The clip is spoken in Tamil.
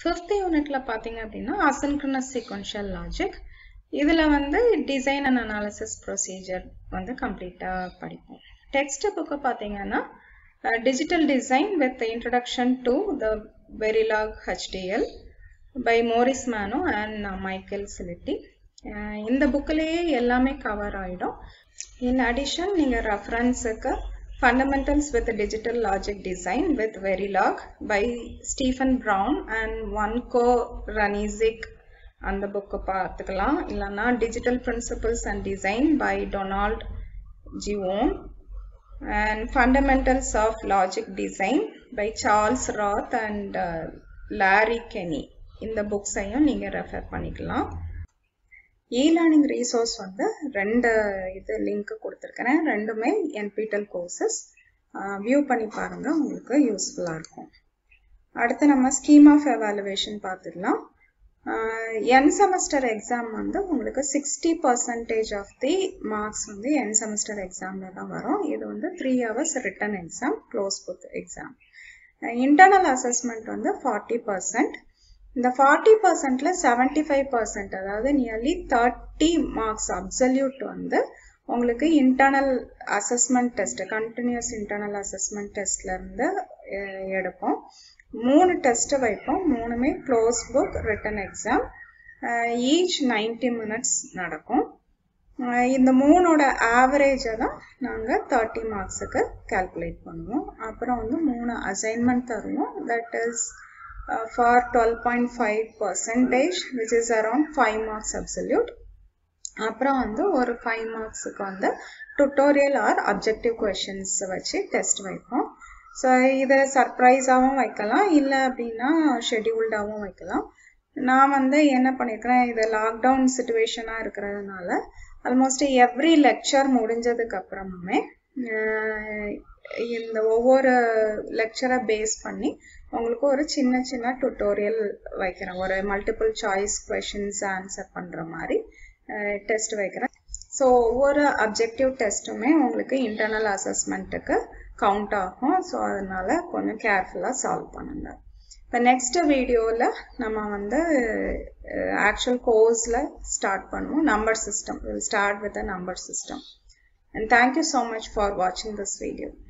ஃபிஃப்த் யூனிட்ல பார்த்தீங்க அப்படின்னா அசின்க்ரனஸ் சீக்வன்ஷியல் லாஜிக் இதில் வந்து டிசைன் அண்ட் அனாலிசிஸ் ப்ரொசீஜர் வந்து கம்ப்ளீட்டாக படிப்போம் டெக்ஸ்ட் புக்கு பார்த்தீங்கன்னா digital design with introduction to the Verilog HDL by Morris Mano and Michael Ciletti இந்த புக்கிலேயே எல்லாமே கவர் ஆகிடும் இன் அடிஷன் நீங்கள் ரெஃபரன்ஸுக்கு Fundamentals with Digital Logic Design with Verilog by Stephen Brown and Vanko Ranizik அந்த புக்கு பார்த்துக்கலாம் இல்லைன்னா digital principles and design by Donald Givone and fundamentals of logic design by Charles Roth and Larry Kinney இந்த புக்ஸையும் நீங்கள் ரெஃபர் பண்ணிக்கலாம் இ லேர்னிங் ரீசோர்ஸ் வந்து ரெண்டு இது லிங்க் கொடுத்துருக்கிறேன் ரெண்டுமே என்பிடல் கோர்சஸ் வியூ பண்ணி பாருங்க உங்களுக்கு யூஸ்ஃபுல்லாக இருக்கும் அடுத்து நம்ம ஸ்கீம் ஆஃப் எவாலுவேஷன் பார்த்துடலாம் என் செமஸ்டர் எக்ஸாம் வந்து உங்களுக்கு sixty percentage of the marks வந்து என் செமஸ்டர் எக்ஸாமில் தான் வரும் இது வந்து three hours written exam close book exam internal assessment வந்து ஃபார்ட்டி பர்சன்ட் இந்த ஃபார்ட்டி பர்சன்ட்ல செவன்டி ஃபைவ் பர்சன்ட் அதாவது நியர்லி தேர்ட்டி மார்க்ஸ் அப்சல்யூட் வந்து உங்களுக்கு internal assessment test continuous internal assessment டெஸ்ட்ல இருந்து எடுப்போம் மூணு டெஸ்ட் வைப்போம் மூணுமே close book written exam each ninety minutes நடக்கும் இந்த மூணோட ஆவரேஜை தான் நாங்கள் தேர்ட்டி மார்க்ஸுக்கு கால்குலேட் பண்ணுவோம் அப்புறம் வந்து மூணு அசைன்மெண்ட் தருவோம் that is Uh, for 12.5 percentage which is around 5 marks absolute அப்புறம் வந்து ஒரு ஃபைவ் மார்க்ஸுக்கு வந்து டுட்டோரியல் ஆர் அப்ஜெக்டிவ் கொஷின்ஸ் வச்சு டெஸ்ட் வைப்போம் ஸோ இதை சர்ப்ரைஸாகவும் வைக்கலாம் இல்லை அப்படின்னா ஷெடியூல்டாகவும் வைக்கலாம் நான் வந்து என்ன பண்ணியிருக்கிறேன் இது லாக்டவுன் சுச்சுவேஷனாக இருக்கிறதுனால ஆல்மோஸ்ட் எவ்ரி லெக்சர் முடிஞ்சதுக்கு அப்புறமுமே இந்த ஒவ்வொரு லெக்சரை பேஸ் பண்ணி உங்களுக்கு ஒரு சின்ன சின்ன டுட்டோரியல் வைக்கிறேன் ஒரு மல்டிபிள் சாய்ஸ் கொஷின்ஸ் ஆன்சர் பண்ணுற மாதிரி டெஸ்ட் வைக்கிறேன் ஸோ ஒவ்வொரு அப்ஜெக்டிவ் டெஸ்ட்டுமே உங்களுக்கு இன்டர்னல் அசஸ்மெண்ட்டுக்கு கவுண்ட் ஆகும் ஸோ அதனால கொஞ்சம் கேர்ஃபுல்லாக சால்வ் பண்ணுங்க இப்போ நெக்ஸ்ட் வீடியோவில் நம்ம வந்து ஆக்சுவல் கோர்ஸில் ஸ்டார்ட் பண்ணுவோம் number system will start with a number system and thank you so much for watching this video